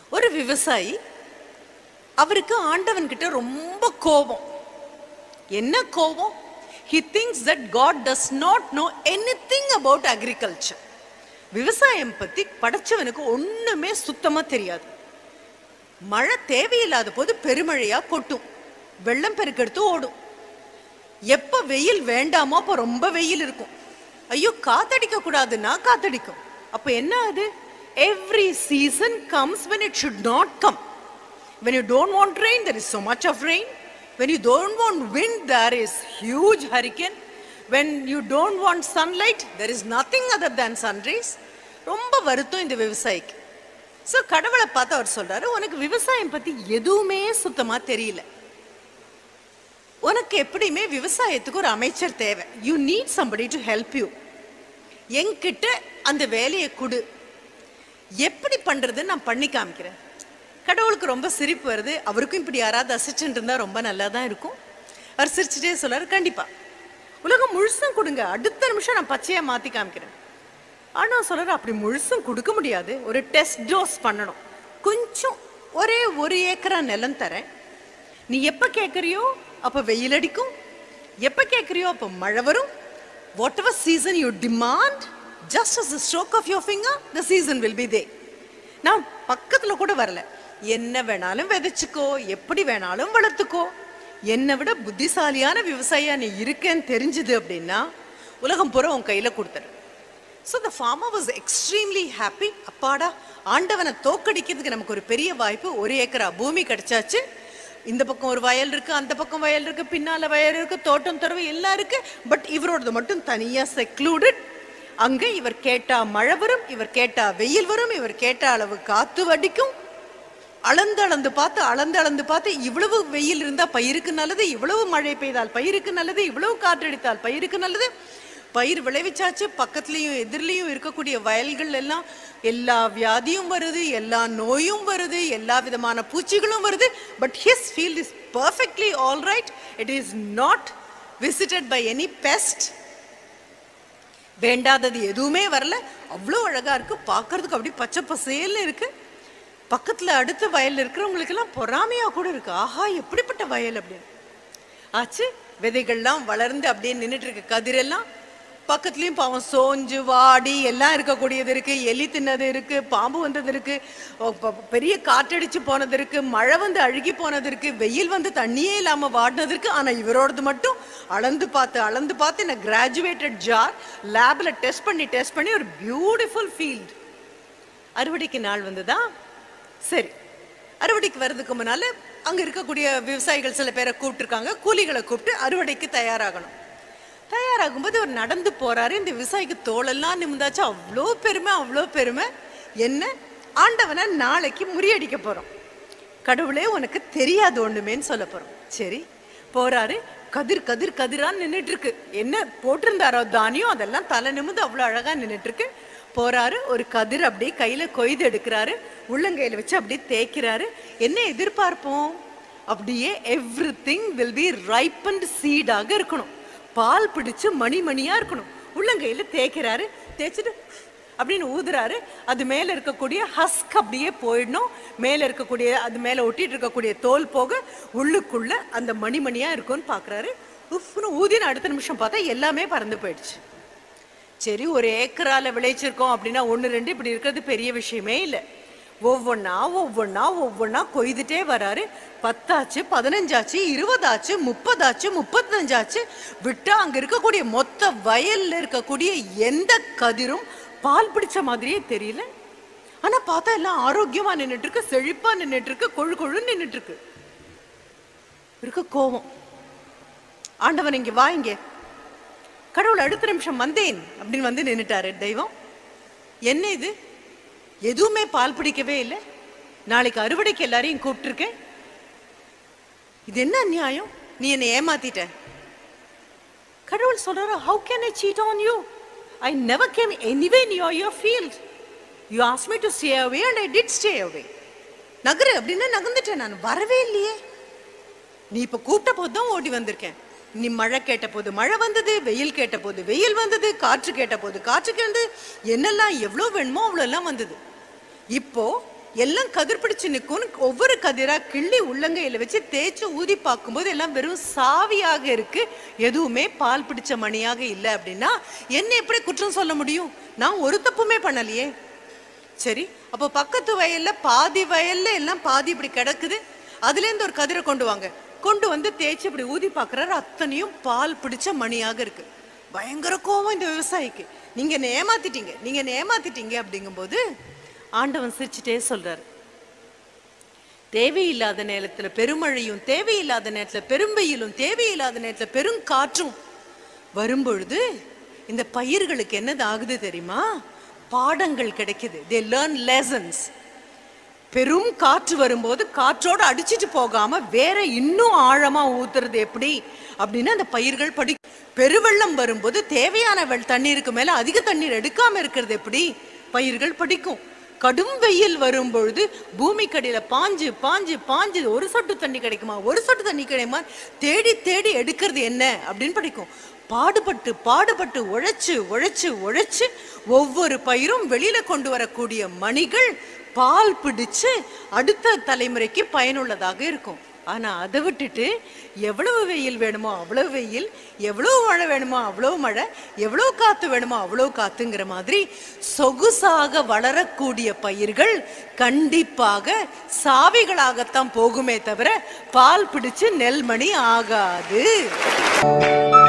ஒரு விவசாயி அவருக்கு ஆண்டவன் கிட்ட ரொம்ப கோபம் என்ன கோபம் he thinks that God does not know anything about agriculture விவசாயம் பத்தி படைச்சவனுக்கு ஒண்ணுமே சுத்தமா தெரியாது மழை தேவையில்லாத போது பெருமழையா கொட்டும் வெள்ளம் பெருக்கெடுத்து ஓடும் எப்ப வெயில் வேண்டாமோ அப்போ ரொம்ப வெயில் இருக்கும் ஐயோ காத்தடிக்க கூடாதுன்னா காத்தடிக்கும் அப்ப என்ன அது every season comes when it should not come when you don't want rain there is so much of rain when you don't want wind there is huge hurricane when you don't want sunlight there is nothing other than sun rays ரொம்ப வருத்தம் இந்த விவசாயிக்கு so கடவுளை பார்த்து அவர் சொல்றாரு உனக்கு விவசாயம் பத்தி எதுவுமே சுத்தமா தெரியல உனக்கு எப்படியுமே விவசாயத்துக்கு ஒரு அமைச்சர் தேவை you need somebody to help you என்கிட்ட அந்த வேலையை கொடு எப்படி பண்றதுன்னு நான் பண்ணி காமிக்கிறேன் கடவுளுக்கு ரொம்ப சிரிப்பு வருது அவருக்கும் இப்படி யாராவது அசிஸ்டன்ட் இருந்தா ரொம்ப நல்லா தான் இருக்கும் அவர் சிரிச்சுட்டே சொல்றாரு கண்டிப்பா உலகம் முழுசும் கொடுங்க அடுத்த நிமிஷம் நான் பச்சையா மாத்தி காமிக்கிறேன் ஆனா சொல்றாரு அப்படி முழுசும் கொடுக்க முடியாது ஒரு டெஸ்ட் டோஸ் பண்ணணும் கொஞ்சம் ஒரே ஒரு ஏக்கரா நிலம் தரேன் நீ எப்ப கேட்குறியோ அப்ப வெயில் அடிக்கும் எப்ப கேட்குறியோ அப்ப மழை வரும் whatever season you demand just as stroke of your finger the season will be there நான் பக்கத்துல கூட வரல என்ன வேணாலும் விதைச்சுக்கோ எப்படி வேணாலும் வளர்த்துக்கோ என்னை விட புத்திசாலியான விவசாயியா நீ இருக்கேன்னு தெரிஞ்சுது அப்படின்னா உலகம் பூரா உன் கையில கொடுத்துரு so the farmer was extremely happy அப்பாடா ஆண்டவனை தோக்கடிக்கிறதுக்கு நமக்கு ஒரு பெரிய வாய்ப்பு ஒரு ஏக்கரா பூமி கிடைச்சாச்சு இந்த பக்கம் ஒரு வயல் இருக்கு அந்த பக்கம் வயல் இருக்கு பின்னால வயல் இருக்கு தோட்டம் துறவு எல்லாம் இருக்கு பட் இவரோடது மட்டும் தனியா செக்லூடட் அங்க இவர் கேட்டா மழை வரும் இவர் கேட்டா வெயில் வரும் இவர் கேட்ட அளவு காத்து வடிக்கும் அளந்து அளந்து பார்த்து அளந்து அளந்து பார்த்து இவ்வளவு வெயில் இருந்தா பயிருக்கு நல்லது இவ்வளவு மழை பெய்தால் பயிருக்கு நல்லது இவ்வளவு காற்றடித்தால் பயிருக்கு நல்லது பயிர் விளைவிச்சாச்சு பக்கத்துலயும் எதிரிலையும் இருக்கக்கூடிய வயல்கள் எல்லாம் எல்லா வியாதியும் வருது எல்லா நோயும் வருது எல்லா விதமான பூச்சிகளும் வருது but his field is perfectly all right it is not visited by any pest வேண்டாதது எதுவுமே வரல அவ்வளோ அழகா இருக்கு பார்க்கறதுக்கு அப்படி பச்சை பசேல்னு இருக்கு பக்கத்துல அடுத்த வயல்ல இருக்கிறவங்களுக்கெல்லாம் பொறாமையா கூட இருக்கு ஆஹா எப்படிப்பட்ட வயல் அப்படின்னு ஆச்சு விதைகள்லாம் வளர்ந்து அப்படியே நின்றுட்டு இருக்கு கதிரெல்லாம் பக்கத்துலயும் பாவம் சோஞ்சு வாடி எல்லாம் இருக்கக்கூடியது இருக்கு எலி தின்னது இருக்கு பாம்பு வந்தது இருக்கு ஓ, ப- பெரிய காற்றடிச்சு போனது இருக்கு மழை வந்து அழுகி போனது இருக்கு வெயில் வந்து தண்ணியே இல்லாம வாடினது இருக்கு ஆனா இவரோடது மட்டும் அளந்து பார்த்து அளந்து பார்த்து இந்த கிராஜுவேட்டட் ஜார் லேப்ல டெஸ்ட் பண்ணி டெஸ்ட் பண்ணி ஒரு பியூட்டிஃபுல் ஃபீல்ட் அறுவடைக்கு நாள் வந்ததா சரி அறுவடைக்கு வர்றதுக்கு முன்னால அங்க இருக்கக்கூடிய விவசாயிகள் சில பேரை கூப்பிட்டுருக்காங்க கூலிகளை கூப்பிட்டு அறுவடைக்கு தயாராகணும் தயாராகும்போது அவர் நடந்து போறாரு இந்த விவசாயிக்கு தோளெல்லாம் நிமிந்தாச்சு அவ்வளோ பெருமை அவ்வளோ பெருமை என்ன ஆண்டவனை நாளைக்கு முறியடிக்க போறோம் கடவுளே உனக்கு தெரியாது ஒண்ணுமேன்னு சொல்ல போறோம் சரி போறாரு கதிர் கதிர் கதிரான்னு நின்னுட்டு இருக்கு என்ன போட்டிருந்தாரோ தானியம் அதெல்லாம் தலை நிமிந்து அவ்வளோ அழகா நின்னுட்டு இருக்கு போறாரு ஒரு கதிர் அப்படியே கையில கொய்து எடுக்கிறாரு உள்ளங்கையில வச்சு அப்படியே தேய்க்கிறாரு என்ன எதிர்பார்ப்போம் அப்படியே every thing will be ripened சீடாக இருக்கணும் பால் பிடிச்சு மணி மணியா இருக்கணும் உள்ளங்கையில தேய்க்கிறாரு தேய்ச்சிட்டு அப்படின்னு ஊதுறாரு அது மேல இருக்கக்கூடிய ஹஸ்க் அப்படியே போயிடணும் மேல இருக்கக்கூடிய அது மேல ஒட்டிட்டு இருக்கக்கூடிய தோல் போக உள்ளுக்குள்ள அந்த மணி மணியா இருக்கும்னு பாக்குறாரு உஃப்னு ஊதின அடுத்த நிமிஷம் பார்த்தா எல்லாமே பறந்து போயிடுச்சு சரி ஒரு ஏக்கரால விளைச்சிருக்கோம் அப்படின்னா ஒன்று ரெண்டு இப்படி இருக்கிறது பெரிய விஷயமே இல்லை ஒவ்வொன்றா ஒவ்வொன்றா ஒவ்வொன்றா கொய்துட்டே வராரு பத்தாச்சு பதினஞ்சாச்சு இருபதாச்சு முப்பதாச்சு முப்பத்தஞ்சாச்சு விட்டா அங்க இருக்கக்கூடிய மொத்த வயல்ல இருக்கக்கூடிய எந்த கதிரும் பால் பிடிச்ச மாதிரியே தெரியல ஆனா பார்த்தா எல்லாம் ஆரோக்கியமா நின்னுட்டு இருக்கு செழிப்பா நின்னுட்டு இருக்கு கொழு கொழுன்னு நின்னுட்டு இருக்கு இருக்க கோவம் ஆண்டவன் இங்க வா இங்க கடவுள் அடுத்த நிமிஷம் வந்தேன் அப்படின்னு வந்து நின்னுட்டாரு தெய்வம் என்ன இது எதுவுமே பால் பிடிக்கவே இல்லை நாளைக்கு அறுவடைக்கு எல்லாரையும் கூப்பிட்டுருக்கேன் இது என்ன நியாயம் நீ என்னை ஏமாத்திட்ட கடவுள் சொல்றாரு how can I cheat on you I never came anyway near your field you ask me to stay away and I did stay away நகரு அப்படின்னா நகர்ந்துட்டேன் நான் வரவே இல்லையே நீ இப்ப கூப்பிட்ட போது தான் ஓடி வந்திருக்கேன் நீ மழை கேட்ட போது மழை வந்தது வெயில் கேட்ட போது வெயில் வந்தது காற்று கேட்ட போது காற்று கேட்டது என்னெல்லாம் எவ்வளோ வேணுமோ அவ்வளோ எல்லாம் வந்தது இப்போ எல்லாம் கதிர் பிடிச்சு நிற்கும் ஒவ்வொரு கதிரா கிள்ளி உள்ளங்கையில வச்சு தேய்ச்சு ஊதி பார்க்கும்போது எல்லாம் வெறும் சாவியாக இருக்கு எதுவுமே பால் பிடிச்ச மணியாக இல்லை அப்படின்னா என்ன எப்படி குற்றம் சொல்ல முடியும் நான் ஒரு தப்புமே பண்ணலையே சரி அப்போ பக்கத்து வயல்ல பாதி வயல்ல எல்லாம் பாதி இப்படி கிடக்குது அதுல இருந்து ஒரு கதிரை கொண்டு வாங்க கொண்டு வந்து தேய்ச்சி இப்படி ஊதி பார்க்கறாரு அத்தனையும் பால் பிடிச்ச மணியாக இருக்கு பயங்கர கோவம் இந்த விவசாயிக்கு நீங்க என்னை ஏமாத்திட்டீங்க நீங்க என்னை ஏமாத்திட்டீங்க அப்படிங்கும்போது ஆண்டவன் சிரிச்சுட்டே சொல்றாரு தேவையில்லாத நேரத்துல பெருமழையும் தேவையில்லாத நேரத்துல பெரும்பெயிலும் தேவையில்லாத நேரத்துல பெருங்காற்றும் வரும்பொழுது இந்த பயிர்களுக்கு என்னது ஆகுது தெரியுமா பாடங்கள் கிடைக்குது தே லேர்ன் லெசன்ஸ் பெரும் காற்று வரும்போது காற்றோட அடிச்சிட்டு போகாம வேற இன்னும் ஆழமா ஊத்துறது எப்படி அப்படின்னு அந்த பயிர்கள் படி பெருவெள்ளம் வரும்போது தேவையான வெள் தண்ணீருக்கு மேல அதிக தண்ணீர் எடுக்காம இருக்கிறது எப்படி பயிர்கள் படிக்கும் கடும் வெயில் வரும்பொழுது பூமிக்கடியில பாஞ்சு பாஞ்சு பாஞ்சு ஒரு சொட்டு தண்ணி கிடைக்குமா ஒரு சொட்டு தண்ணி கிடைக்குமா தேடி தேடி எடுக்கிறது என்ன அப்படின்னு படிக்கும் பாடுபட்டு பாடுபட்டு உழைச்சு உழைச்சு உழைச்சு ஒவ்வொரு பயிரும் வெளியில கொண்டு வரக்கூடிய மணிகள் பால் பிடிச்சு அடுத்த தலைமுறைக்கு பயனுள்ளதாக இருக்கும் ஆனா அதை விட்டுட்டு எவ்வளவு வெயில் வேணுமோ அவ்வளவு வெயில் எவ்வளவு மழை வேணுமோ அவ்வளவு மழை எவ்வளவு காத்து வேணுமோ அவ்வளவு காத்துங்கிற மாதிரி சொகுசாக வளரக்கூடிய பயிர்கள் கண்டிப்பாக சாவிகளாகத்தான் போகுமே தவிர பால் பிடிச்சு நெல்மணி ஆகாது